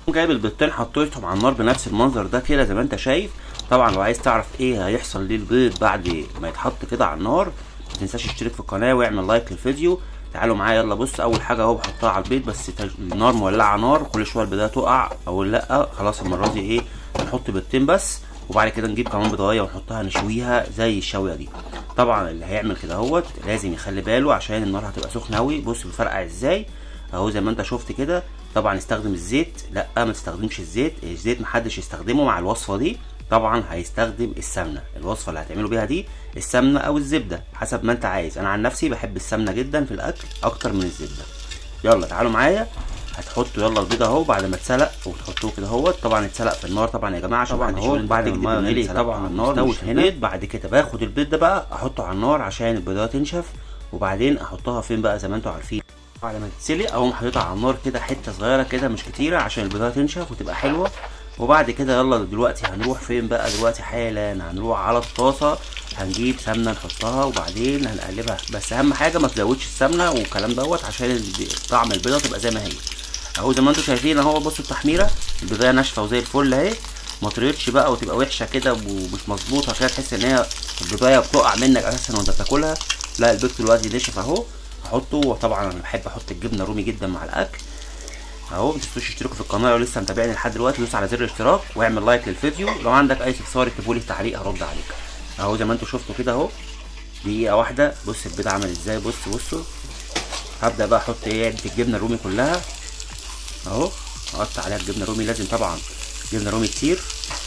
جايب البيضتين حطيتهم على النار بنفس المنظر ده كده زي ما انت شايف طبعا لو عايز تعرف ايه هيحصل للبيض بعد ما يتحط كده على النار ما تنساش تشترك في القناه واعمل لايك للفيديو تعالوا معايا يلا بص اول حاجه اهو بحطها على البيض بس النار مولعه نار كل شويه البيضه تقع او لا خلاص المره دي ايه هنحط بيضتين بس وبعد كده نجيب كمان بيضايه ونحطها نشويها زي الشويه دي طبعا اللي هيعمل كده اهوت لازم يخلي باله عشان النار هتبقى سخنه قوي بص بيفرقع ازاي اهو زي ما انت شفت كده طبعا استخدم الزيت لا ما تستخدمش الزيت الزيت محدش يستخدمه مع الوصفه دي طبعا هيستخدم السمنه الوصفه اللي هتعملوا بيها دي السمنه او الزبده حسب ما انت عايز انا عن نفسي بحب السمنه جدا في الاكل اكتر من الزبده يلا تعالوا معايا هتحطوا يلا البيض اهو بعد ما اتسلق وتحطوه كده اهوت طبعا اتسلق في النار طبعا يا جماعه عشان طبعاً محدش اهو يقول بعد انت ما بتكذب يغلي إن طبعاً على النار مستوي مش هنا. هنا بعد كده باخد البيض ده بقى احطه على النار عشان البيضه تنشف وبعدين احطها فين بقى زي ما انتوا عارفين بعد ما تتسلق اقوم حاططها على النار كده حته صغيره كده مش كتيره عشان البيضه تنشف وتبقى حلوه وبعد كده يلا دلوقتي هنروح فين بقى دلوقتي حالا هنروح على الطاسه هنجيب سمنه نحطها وبعدين هنقلبها بس اهم حاجه ما تزودش السمنه والكلام دوت عشان الب- طعم البيضه تبقى زي ما هي اهو زي ما انتوا شايفين اهو بصوا التحميره البيضه ناشفه وزي الفل اهي ما طريتش بقى وتبقى وحشه كده ومش مظبوطه كده تحس ان هي البيضايه بتقع منك اساسا وانت بتاكلها لا البيض دلوقتي نشف اهو احطه وطبعا انا بحب احط الجبنه رومي جدا مع الاكل اهو ما تنسوش تشتركوا في القناه لو لسه متابعني لحد دلوقتي دوس على زر الاشتراك واعمل لايك للفيديو لو عندك اي استفسار اكتبوا لي في التعليق هرد عليك اهو زي ما انتوا شفتوا كده اهو دقيقه واحده بص البيض عمل ازاي بص بصوا هبدا بقى احط ايه علبه الجبنه الرومي كلها اهو اقطع عليها الجبنه الرومي لازم طبعا جبنه رومي كتير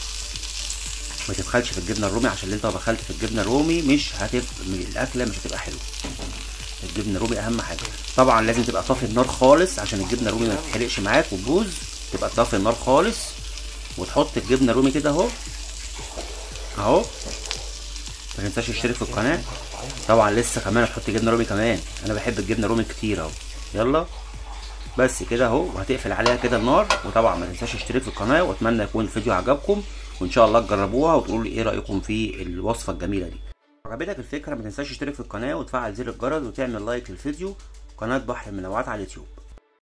ما تبخلش في الجبنه الرومي عشان انت لو بخلت في الجبنه الرومي مش هتبقى الاكله مش هتبقى حلوه الجبنه الرومي اهم حاجه طبعا لازم تبقى طافي النار خالص عشان الجبنه الرومي ما تتحرقش معاك وتبوظ تبقى طافي النار خالص وتحط الجبنه الرومي كده اهو اهو ما تنساش تشترك في القناه طبعا لسه كمان هتحط جبنه رومي كمان انا بحب الجبنه رومي كتير اهو يلا بس كده اهو وهتقفل عليها كده النار وطبعا ما تنساش تشترك في القناه واتمنى يكون الفيديو عجبكم وان شاء الله تجربوها وتقولوا لي ايه رايكم في الوصفه الجميله دي عجبتك الفكره ما تنساش تشترك في القناه وتفعل زر الجرس وتعمل لايك للفيديو قناه بحر المنوعات على اليوتيوب